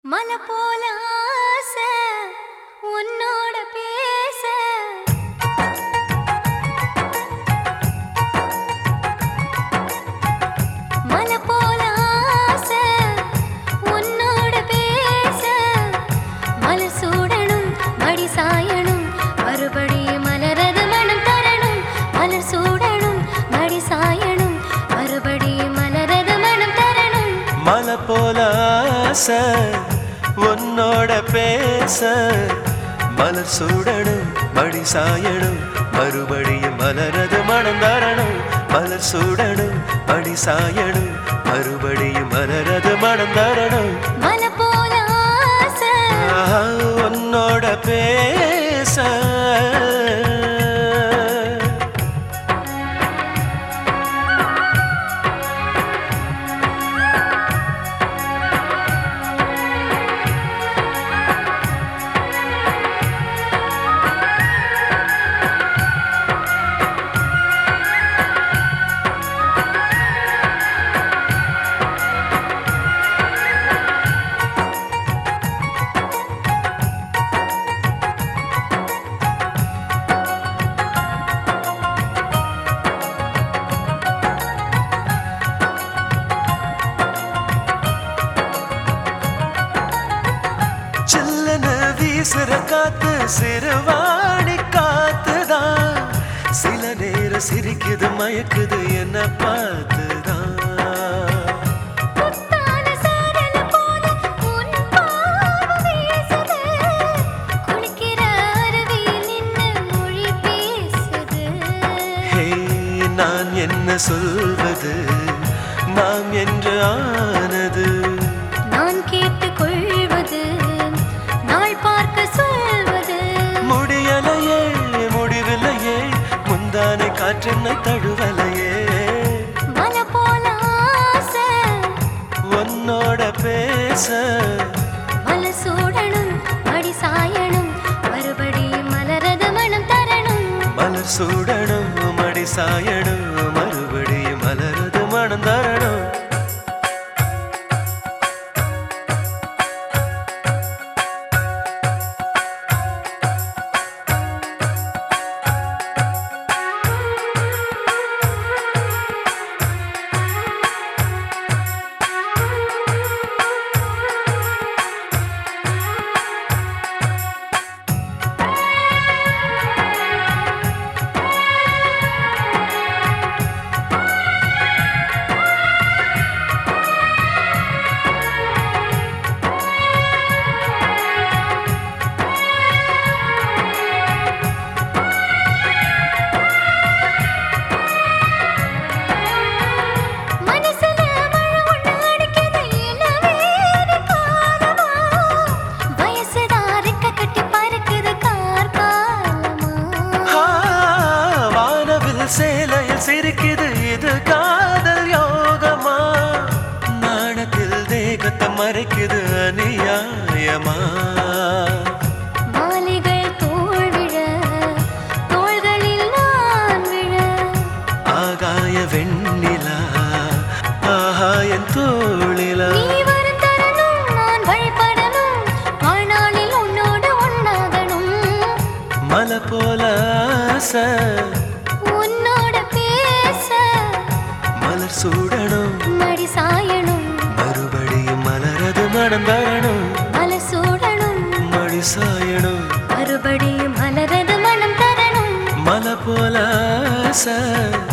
மலை போல ஆசை உன்னோட பேச மலை போல ஆசை உன்னோட பேச மலை சூடணும் மடி சாயணும் மறுபடியும் மலரது மனம் தரணும் மலர் சூடணும் மடி சாயணும் மறுபடியும் மலரது மனம் தரணும் மலை போல ஆசை உன்னோட பேச மலர் சூடணும் மடி சாயணும் மறுபடியும் மலரது மனம் தரணும் மலர் சூடணும் மடி சாயணும் மறுபடியும் மலரது மனம் தரணும் மலை போல ஆசை ஆஹா, உன்னோட பேச சில்லன வீசுற காத்து சிறுவாணி காத்துதான் சில நேரம் சிரிக்குது மயக்குது என்ன பார்த்துதான் முத்தான சாரல் போல உன் பாவம் வீசுது. குளிக்கிற அருவியில் நின்னு மொழி பேசுது. ஹே நான் என்ன சொல்வது நாம் என்று ஆனது நான் கேட்டுக் கொள்வது, நாள் பார்க்க சொல்வது. முடியலையே முடிவில்லையே முந்தானை காற்றென்னை தழுவலையே மலை போல ஆசை, உன்னோட பேச மலை சூடணும், மடி சாயணும், மறுபடியும் மலரது மனம் தரணும் மலர் சூடணும் மடி சாயணும் மறுபடியும் மலரது மனம் தரணும் மனசுல மழை ஒண்ணு அடிக்குது, இளவேனி காலமா. வயசுதான் ரெக்க கட்டி பறக்குது கார்காலமா. ஆ, வானவில் சேலையில் சிரிக்குது இது காதல் யோகமா நாணத்தில் தேகத்தை மறைக்குது அநியாயமா மாலைகள் தோள் விழ, தோள்களில் நான் விழ. ஆகாய வெண்ணிலா ஆகாயன் தோளிலா நீ வரும் தருணம் நான் வழிபடணும். வாழ்நாளில் உன்னோடு ஒண்ணாகணும். மலை போல ஆசை உன்னோட பேச மலர் சூடணும் மடி சாயணும் மறுபடியும் மலரது மனம் தரணும் மலை சூடணும் மடி சாயணும் மறுபடியும் மலரது மனம் தரணும் மலை போல ஆசை